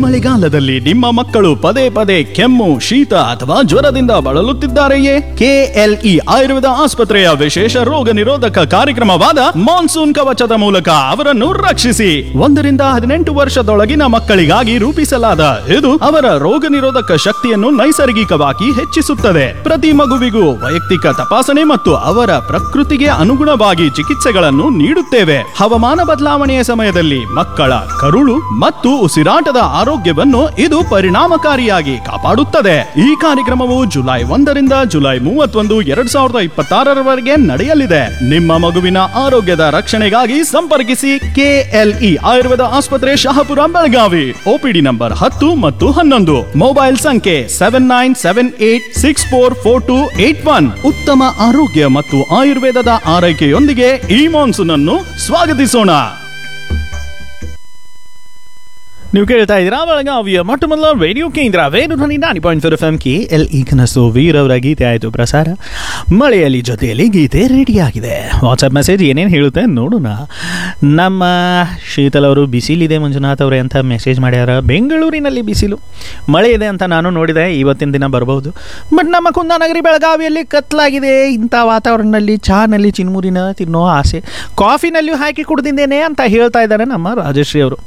ಮಳೆಗಾಲದಲ್ಲಿ ನಿಮ್ಮ ಮಕ್ಕಳು ಪದೇ ಪದೇ ಕೆಮ್ಮು ಶೀತ ಅಥವಾ ಜ್ವರದಿಂದ ಬಳಲುತ್ತಿದ್ದಾರೆಯೇ ಕೆಎಲ್ಇ ಆಯುರ್ವೇದ ಆಸ್ಪತ್ರೆಯ ವಿಶೇಷ ರೋಗ ನಿರೋಧಕ ಕಾರ್ಯಕ್ರಮವಾದ ಮಾನ್ಸೂನ್ ಕವಚದ ಮೂಲಕ ಅವರನ್ನು ರಕ್ಷಿಸಿ ಒಂದರಿಂದ ಹದಿನೆಂಟು ವರ್ಷದೊಳಗಿನ ಮಕ್ಕಳಿಗಾಗಿ ರೂಪಿಸಲಾದ ಇದು ಅವರ ರೋಗ ನಿರೋಧಕ ಶಕ್ತಿಯನ್ನು ನೈಸರ್ಗಿಕವಾಗಿ ಹೆಚ್ಚಿಸುತ್ತದೆ ಪ್ರತಿ ಮಗುವಿಗೂ ವೈಯಕ್ತಿಕ ತಪಾಸಣೆ ಮತ್ತು ಅವರ ಪ್ರಕೃತಿಗೆ ಅನುಗುಣವಾಗಿ ಚಿಕಿತ್ಸೆಗಳನ್ನು ನೀಡುತ್ತೇವೆ ಹವಾಮಾನ ಬದಲಾವಣೆಯ ಸಮಯದಲ್ಲಿ ಮಕ್ಕಳ ಕರುಳು ಮತ್ತು ಉಸಿರಾಟದ ಆರೋಗ್ಯವನ್ನು ಇದು ಪರಿಣಾಮಕಾರಿಯಾಗಿ ಕಾಪಾಡುತ್ತದೆ ಈ ಕಾರ್ಯಕ್ರಮವು ಜುಲೈ ಒಂದರಿಂದ ಜುಲೈ ಮೂವತ್ತೊಂದು ಎರಡ್ ಸಾವಿರದ ಇಪ್ಪತ್ತಾರರವರೆಗೆ ನಡೆಯಲಿದೆ ನಿಮ್ಮ ಮಗುವಿನ ಆರೋಗ್ಯದ ರಕ್ಷಣೆಗಾಗಿ ಸಂಪರ್ಕಿಸಿ ಕೆಎಲ್ಇ ಆಯುರ್ವೇದ ಆಸ್ಪತ್ರೆ ಶಹಾಪುರ ಬೆಳಗಾವಿ ಓಪಿಡಿ ನಂಬರ್ ಹತ್ತು ಮತ್ತು ಹನ್ನೊಂದು ಮೊಬೈಲ್ ಸಂಖ್ಯೆ seven nine seven eight six four four two eight one ಉತ್ತಮ ಆರೋಗ್ಯ ಮತ್ತು ಆಯುರ್ವೇದದ ಆರೈಕೆಯೊಂದಿಗೆ ಈ ಮಾನ್ಸೂನ್ ಅನ್ನು ಸ್ವಾಗತಿಸೋಣ ನೀವು ಕೇಳ್ತಾ ಇದ್ದೀರಾ ಬೆಳಗಾವಿಯ ಮೊಟ್ಟ ಮೊದಲ ರೇಡಿಯೋ ಕೇಂದ್ರ Venu Dhwani ninety point four F M K L ಈ ಕನಸು ವೀರವರ ಗೀತೆ ಆಯಿತು ಪ್ರಸಾರ ಮಳೆಯಲ್ಲಿ ಜೊತೆಯಲ್ಲಿ ಗೀತೆ ರೆಡಿಯಾಗಿದೆ ವಾಟ್ಸಪ್ ಮೆಸೇಜ್ ಏನೇನು ಹೇಳುತ್ತೆ ನೋಡೋಣ ನಮ್ಮ ಶೀತಲ್ ಅವರು ಬಿಸಿಲಿದೆ ಮಂಜುನಾಥ್ ಅವರೇ ಅಂತ ಮೆಸೇಜ್ ಮಾಡ್ಯಾರ ಬೆಂಗಳೂರಿನಲ್ಲಿ ಬಿಸಿಲು ಮಳೆ ಇದೆ ಅಂತ ನಾನು ನೋಡಿದೆ ಇವತ್ತಿನ ದಿನ ಬರ್ಬೋದು ಬಟ್ ನಮ್ಮ ಕುಂದಾನಗರಿ ಬೆಳಗಾವಿಯಲ್ಲಿ ಕತ್ಲಾಗಿದೆ ಇಂಥ ವಾತಾವರಣದಲ್ಲಿ ಚಹಾನಲ್ಲಿ ಚಿನ್ಮುರಿನ ತಿನ್ನೋ ಆಸೆ ಕಾಫಿನಲ್ಲಿಯೂ ಹಾಕಿ ಕುಡ್ದಿದ್ದೇನೆ ಅಂತ ಹೇಳ್ತಾ ಇದ್ದಾರೆ ನಮ್ಮ ರಾಜಶ್ರೀ ಅವರು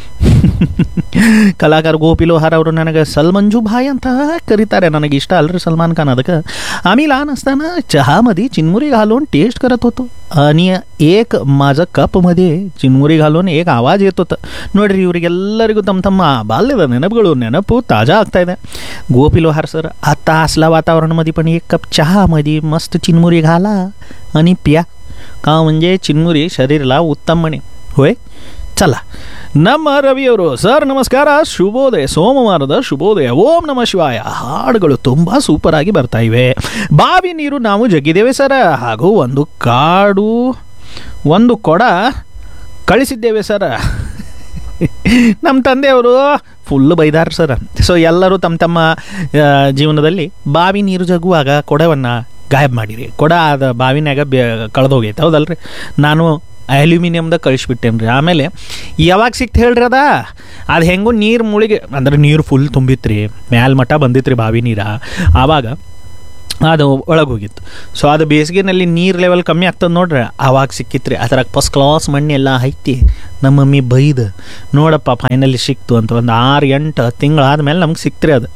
ಕಲಾಕಾರ ಗೋಪಿ ಲೋಹಾರ್ ಅವರು ನನಗೆ ಸಲ್ಮಂಜು ಭಾಯ್ ಅಂತ ಕರೀತಾರೆ ನನಗೆ ಇಷ್ಟ ಅಲ್ರಿ ಸಲ್ಮಾನ್ ಖಾನ್ ಅದಕ್ಕೆ आम्ही लहान असताना चहामध्ये चिनमुरी घालून टेस्ट करत होतो आणि एक माझं ಕಪ್मध्ये ಚಿನ್ಮುರಿ घालून एक ಆವಾಜ್ येत होतं ನೋಡ್ರಿ ಇವರಿಗೆಲ್ಲರಿಗೂ ತಮ್ಮ ತಮ್ಮ ಬಾಲ್ಯದ ನೆನಪುಗಳು ನೆನಪು ತಾಜಾ ಆಗ್ತಾ ಇದೆ ಗೋಪಿ लोहार सर आता असला वातावरणामध्ये पण एक कप चहामध्ये मस्त चिनमुरी घाला आणि प्या का म्हणजे चिनमुरी शरीराला उत्तम म्हणे होय ಚಲ ನಮ್ಮ ರವಿಯವರು ಸರ್ ನಮಸ್ಕಾರ ಶುಭೋದಯ ಸೋಮವಾರದ ಶುಭೋದಯ ಓಂ ನಮ ಶಿವಾಯ ಹಾಡುಗಳು ತುಂಬ ಸೂಪರ್ ಆಗಿ ಬರ್ತಾ ಇವೆ ಬಾವಿ ನೀರು ನಾವು ಜಗ್ಗಿದ್ದೇವೆ ಸರ್ ಹಾಗೂ ಒಂದು ಕಾಡು ಒಂದು ಕೊಡ ಕಳಿಸಿದ್ದೇವೆ ಸರ್ ನಮ್ಮ ತಂದೆಯವರು ಫುಲ್ ಬೈದಾರ ಸರ್ ಸೊ ಎಲ್ಲರೂ ತಮ್ಮ ತಮ್ಮ ಆ, ಜೀವನದಲ್ಲಿ ಬಾವಿ ನೀರು ಜಗುವಾಗ ಕೊಡವನ್ನು ಗಾಯಬ್ ಮಾಡಿರಿ ಕೊಡ ಅದು ಬಾವಿನಾಗ ಬೆ ಕಳೆದೋಗೈತೆ ಹೌದಲ್ರಿ ನಾನು ಅಲ್ಯೂಮಿನಿಯಮ್ದಾಗ ಕಳಿಸ್ಬಿಟ್ಟೇನೆ ರೀ ಆಮೇಲೆ ಯಾವಾಗ ಸಿಕ್ತು ಹೇಳ್ರಿ ಅದ ಅದು ಹೆಂಗೂ ನೀರು ಮುಳಿಗೆ ಅಂದ್ರೆ ನೀರು ಫುಲ್ ತುಂಬಿತ್ತು ರೀ ಮ್ಯಾಲ ಮಟ್ಟ ಬಂದಿತ್ತು ರೀ ಬಾವಿ ನೀರ ಆವಾಗ ಅದು ಒಳಗೆ ಹೋಗಿತ್ತು ಸೊ ಅದು ಬೇಸಿಗೆನಲ್ಲಿ ನೀರು ಲೆವೆಲ್ ಕಮ್ಮಿ ಆಗ್ತದೆ ನೋಡ್ರಿ ಆವಾಗ ಸಿಕ್ಕಿತ್ತು ರೀ ಅದ್ರಾಗ ಫಸ್ಟ್ ಕ್ಲಾಸ್ ಮಣ್ಣೆಲ್ಲ ಐತಿ ನಮ್ಮ ಮಮ್ಮಿ ಬೈದು ನೋಡಪ್ಪ ಫೈನಲಿ ಸಿಕ್ತು ಅಂತ ಒಂದು ಆರು ಎಂಟು ತಿಂಗಳಾದ್ಮೇಲೆ ನಮ್ಗೆ ಸಿಕ್ತ್ರಿ ಅದು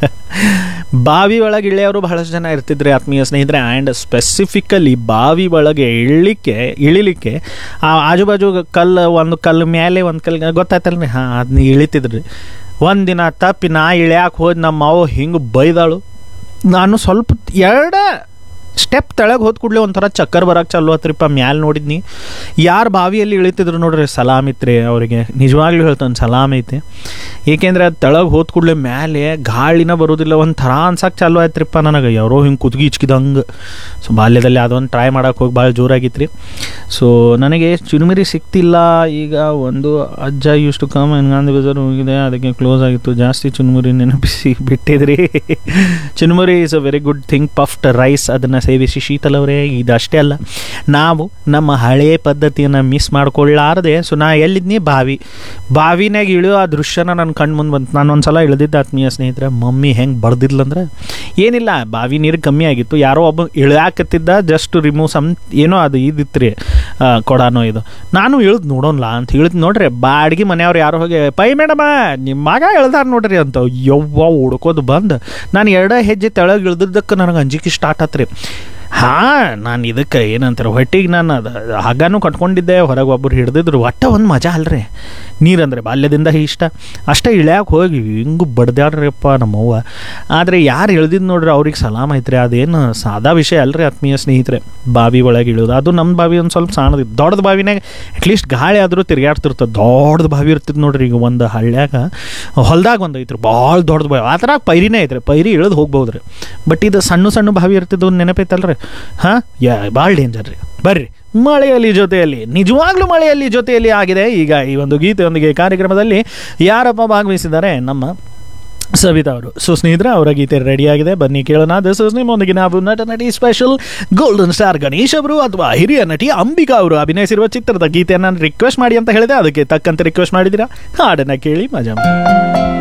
ಬಾವಿ ಒಳಗೆ ಇಳಿಯೋರು ಬಹಳಷ್ಟು ಜನ ಇರ್ತಿದ್ರಿ ಆತ್ಮೀಯ ಸ್ನೇಹಿತರೆ ಆ್ಯಂಡ್ ಸ್ಪೆಸಿಫಿಕಲಿ ಬಾವಿ ಒಳಗೆ ಇಳಿಲಿಕ್ಕೆ ಇಳಿಲಿಕ್ಕೆ ಆ ಆಜುಬಾಜು ಕಲ್ಲು ಒಂದು ಕಲ್ಲು ಮೇಲೆ ಒಂದು ಕಲ್ಲು ಗೊತ್ತಾಯ್ತಲ್ರಿ ಹಾಂ ಅದನ್ನ ಇಳಿತಿದ್ರಿ ಒಂದಿನ ತಪ್ಪಿ ನಾ ಇಳ್ಯಾಕೆ ಹೋದ್ ನಮ್ಮ ಮಾವು ಹಿಂಗೆ ಬೈದಾಳು ನಾನು ಸ್ವಲ್ಪ ಎರಡ ಸ್ಟೆಪ್ ತೆಳಗೆ ಹೋದ ಕೂಡಲೇ ಒಂಥರ ಚಕ್ಕರ್ ಬರಕ್ಕೆ ಚಾಲು ಆತ್ರಿಪ್ಪ ಮ್ಯಾಲೆ ನೋಡಿದ್ನಿ ಯಾರು ಬಾವಿಯಲ್ಲಿ ಇಳಿತಿದ್ರು ನೋಡ್ರಿ ಸಲಾಮ್ ಇತ್ರಿ ಅವರಿಗೆ ನಿಜವಾಗ್ಲೂ ಹೇಳ್ತಾನೆ ಸಲಾಮ್ ಐತೆ ಏಕೆಂದ್ರೆ ಅದು ತೆಳಗೆ ಹೋದ ಕೂಡಲೇ ಮ್ಯಾಲೆ ಗಾಳಿನ ಬರೋದಿಲ್ಲ ಒಂಥರ ಅನ್ಸಕ್ಕೆ ಚಾಲು ಆಯ್ತ್ರಿಪ್ಪ ನನಗೆ ಯಾರೋ ಹಿಂಗೆ ಕುದ್ಗಿ ಇಚ್ಕಿದಂಗೆ ಸೊ ಬಾಲ್ಯದಲ್ಲಿ ಅದೊಂದು ಟ್ರೈ ಮಾಡಕ್ಕೆ ಹೋಗಿ ಭಾಳ ಜೋರಾಗಿತ್ತು ರೀ ಸೊ ನನಗೆ ಚುರುಮಿರಿ ಸಿಕ್ತಿಲ್ಲ ಈಗ ಒಂದು ಅಜ್ಜ ಇಷ್ಟು ಕಮ್ ಎನ್ಗಾಂಧಿ ಬಜಾರ್ ಹೋಗಿದೆ ಅದಕ್ಕೆ ಕ್ಲೋಸ್ ಆಗಿತ್ತು ಜಾಸ್ತಿ ಚುರುಮುರಿ ನೆನಪಿಸಿ ಬಿಟ್ಟಿದ್ರಿ churumuri is a very good thing puffed rice ಅದನ್ನು ಸೇವಿಸಿ ಶೀತಲವರೇ ಇದಷ್ಟೇ ಅಲ್ಲ ನಾವು ನಮ್ಮ ಹಳೆಯ ಪದ್ಧತಿಯನ್ನು ಮಿಸ್ ಮಾಡ್ಕೊಳ್ಳಾರದೆ ಸೊ ನಾ ಎಲ್ಲಿದ್ನಿ ಬಾವಿ ಬಾವಿನಾಗ ಇಳಿಯೋ ಆ ದೃಶ್ಯನ ನನ್ನ ಕಣ್ಣು ಮುಂದೆ ಬಂತು ನಾನು ಒಂದ್ಸಲ ಇಳಿದಿದ್ದೆ ಆತ್ಮೀಯ ಸ್ನೇಹಿತರೆ ಮಮ್ಮಿ ಹೆಂಗೆ ಬಡ್ದಿದ್ಲಂದ್ರೆ ಏನಿಲ್ಲ ಬಾವಿ ನೀರು ಕಮ್ಮಿ ಆಗಿತ್ತು ಯಾರೋ ಒಬ್ಬ ಇಳಿಯಾಕತ್ತಿದ್ದ ಜಸ್ಟ್ ರಿಮೂವ್ ಸಮ್ ಏನೋ ಅದು ಇದಿತ್ತು ರೀ ಕೊಡಾನೋ ಇದು ನಾನು ಇಳಿದು ನೋಡೋಲ್ಲ ಅಂತ ಇಳಿದು ನೋಡ್ರಿ ಬಾಡಿಗೆ ಮನೆಯವ್ರು ಯಾರೋ ಹೋಗಿ ಪೈ ಮೇಡಮ ನಿಮ್ಮ ಮಗ ಇಳ್ದಾರ ನೋಡ್ರಿ ಅಂತ ಯವ್ವ ಹುಡ್ಕೋದು ಬಂದು ನಾನು ಎರಡೇ ಹೆಜ್ಜೆ ತೆಳಗೆ ಇಳ್ದಿದ್ದಕ್ಕೆ ನನಗೆ ಅಂಜಿಕೆ ಸ್ಟಾರ್ಟ್ ಆತ್ರಿ ಹಾಂ ನಾನು ಇದಕ್ಕೆ ಏನಂತಾರೆ ಹೊಟ್ಟಿಗೆ ನಾನು ಅದು ಹಗ್ಗನೂ ಕಟ್ಕೊಂಡಿದ್ದೆ ಹೊರಗೆ ಒಬ್ಬರು ಹಿಡ್ದಿದ್ರು ಒಟ್ಟ ಒಂದು ಮಜಾ ಅಲ್ರಿ ನೀರಂದ್ರೆ ಬಾಲ್ಯದಿಂದ ಇಷ್ಟ ಅಷ್ಟೇ ಇಳ್ಯಾಕೆ ಹೋಗಿ ಹಿಂಗೆ ಬಡ್ದ್ಯಾಡ್ರಪ್ಪ ನಮ್ಮವ್ವ ಆದರೆ ಯಾರು ಇಳ್ದಿದ್ದು ನೋಡ್ರಿ ಅವ್ರಿಗೆ ಸಲಾಮ್ ಐತ್ರಿ ಅದೇನು ಸಾದಾ ವಿಷಯ ಅಲ್ರಿ ಆತ್ಮೀಯ ಸ್ನೇಹಿತರೆ ಬಾವಿ ಒಳಗೆ ಇಳಿಯೋದು ಅದು ನಮ್ಮ ಬಾವಿ ಒಂದು ಸ್ವಲ್ಪ ಸಣ್ಣದಿತ್ತು ದೊಡ್ಡದ ಬಾವಿನಾಗ ಅಟ್ಲೀಸ್ಟ್ ಗಾಳಿ ಆದರೂ ತಿರ್ಗಾಡ್ತಿರ್ತದೆ ದೊಡ್ಡದು ಬಾವಿ ಇರ್ತಿತ್ತು ನೋಡ್ರಿ ಈಗ ಒಂದು ಹಳ್ಳ್ಯಾಗ ಹೊಲ್ದಾಗ ಒಂದು ಐತ್ರಿ ಭಾಳ ದೊಡ್ಡದು ಬಾವಿ ಆ ಥರ ಪೈರಿನೇ ಐತ್ರಿ ಪೈರಿ ಇಳಿದು ಹೋಗ್ಬೋದು ರೀ ಬಟ್ ಇದು ಸಣ್ಣ ಸಣ್ಣ ಬಾವಿ ಇರ್ತಿದ್ದು ನೆನಪೈತಲ್ರಿ ಹಾಂ ಯಾ ಭಾಳ ಡೇಂಜರ್ ರೀ ಬರ್ರಿ ಮಳೆಯಲ್ಲಿ ಜೊತೆಯಲ್ಲಿ ನಿಜವಾಗ್ಲೂ ಮಳೆಯಲ್ಲಿ ಜೊತೆಯಲ್ಲಿ ಆಗಿದೆ ಈಗ ಈ ಒಂದು ಗೀತೆಯೊಂದಿಗೆ ಕಾರ್ಯಕ್ರಮದಲ್ಲಿ ಯಾರಪ್ಪ ಭಾಗವಹಿಸಿದ್ದಾರೆ ನಮ್ಮ ಸವಿತಾ ಅವರು ಸೊ ಸ್ನೇಹಿತರೆ ಅವರ ಗೀತೆ ರೆಡಿಯಾಗಿದೆ ಬನ್ನಿ ಕೇಳೋಣ ದಿಸ್ ಇಸ್ ನಿಮ್ಮೊಂದಿಗೆ ನಾವು ನಟ ನಟಿ ಸ್ಪೆಷಲ್ ಗೋಲ್ಡನ್ ಸ್ಟಾರ್ ಗಣೇಶ್ ಅವರು ಅಥವಾ ಹಿರಿಯ ನಟಿ ಅಂಬಿಕಾ ಅವರು ಅಭಿನಯಿಸಿರುವ ಚಿತ್ರದ ಗೀತೆಯನ್ನು ರಿಕ್ವೆಸ್ಟ್ ಮಾಡಿ ಅಂತ ಹೇಳಿದೆ ಅದಕ್ಕೆ ತಕ್ಕಂತೆ ರಿಕ್ವೆಸ್ಟ್ ಮಾಡಿದ್ದೀರಾ ಹಾಡನ್ನು ಕೇಳಿ ಮಜಾ ಮಾಡಿ